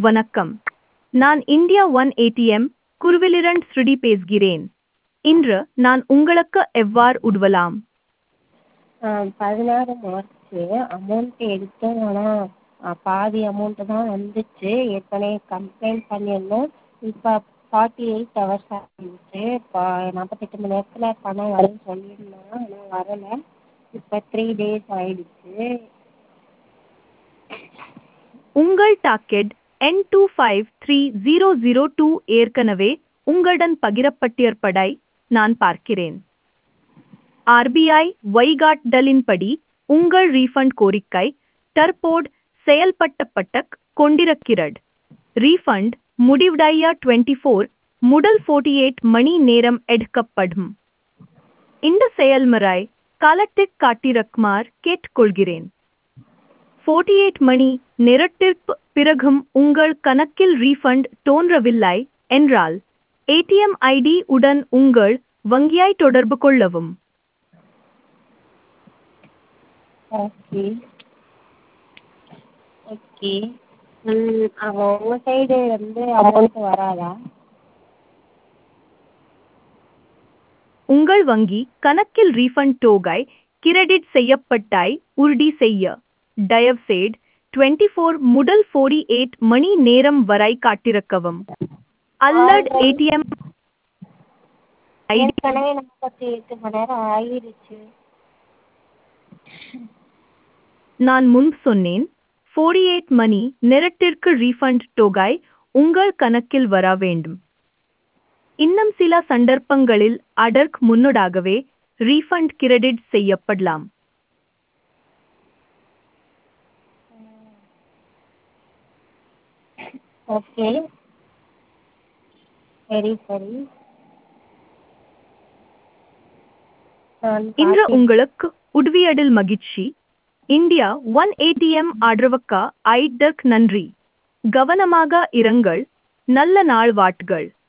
வணக்கம் நான் India one ATM குருவிலிரண்ட் ஸ்ருடி பேசுகிறேன் இன்று நான் உங்களுக்கு எவ்வாறு உதவலாம் பதினாறு மார்ச் அமௌண்ட் எடுத்தோம் ஆனால் பாதி அமௌண்ட்டு தான் வந்துச்சு ஏற்கனவே கம்ப்ளைண்ட் பண்ணியிருந்தோம் இப்போ ஃபார்ட்டி எயிட் ஹவர்ஸ் ஆகிடுச்சு இப்போ நாற்பத்தெட்டு மணி நேரத்தில் பணம் வரும்னு சொல்லியிருந்தாங்க ஆனால் வரலை இப்போ த்ரீ டேஸ் ஆகிடுச்சு உங்கள் docket N two five three zero zero two ஏற்கனவே உங்களுடன் பகிரப்பட்டிருப்பதை நான் பார்க்கிறேன் ஆர்பிஐ வழிகாட்டுதலின்படி உங்கள் ரீஃபண்ட் கோரிக்கை தற்போது செயல்பட்டப்பட்ட கொண்டிருக்கிறது ரீஃபண்ட் முடிவடைய டுவெண்ட்டி ஃபோர் முதல் ஃபோர்ட்டி எயிட் மணி நேரம் எடுக்கப்படும் இந்த செயல்முறை காலத்திற்கு காட்டிருக்குமாறு கேட்டுக்கொள்கிறேன் ஃபோர்ட்டி எயிட் மணி நேரத்திற்கு பிறகும் உங்கள் கணக்கில் ரீஃபண்ட் தோன்றவில்லை என்றால் ஏடிஎம் ஐடி உடன் உங்கள் வங்கியை தொடர்பு கொள்ளவும் ஓகே ஓகே உங்கள் சைடு வந்து அமௌண்ட் வராதா உங்கள் வங்கி கணக்கில் ரீஃபண்ட் தொகை கிரெடிட் செய்யப்பட்டாய் உறுதி செய்ய தயவுசெய்து டுவெண்ட்டி ஃபோர் முதல் ஃபோர்டி எயிட் மணி நேரம் வரை காட்டிருக்கவும் அல்லது ஏடிஎம் ஐடி ஏற்கனவே நாற்பத்தி எட்டு மணி நேரம் ஆகிடுச்சு நான் முன்பு சொன்னேன் ஃபோர்டி எயிட் மணி நேரத்திற்கு ரீஃபண்ட் தொகை உங்கள் கணக்கில் வர வேண்டும் இன்னும் சில சந்தர்ப்பங்களில் அதற்கு முன்னதாகவே ரீஃபண்ட் கிரெடிட் செய்யப்படலாம் ஓகே சரி சரி நான் இன்று பார்த்து- உங்களுக்கு உதவியதில் மகிழ்ச்சி இந்தியா ஒன் ஏடிஎம் ஆதரவுக்கு ஐதற்கு நன்றி கவனமாக இருங்கள் நல்ல நாள் வாட்டுகள்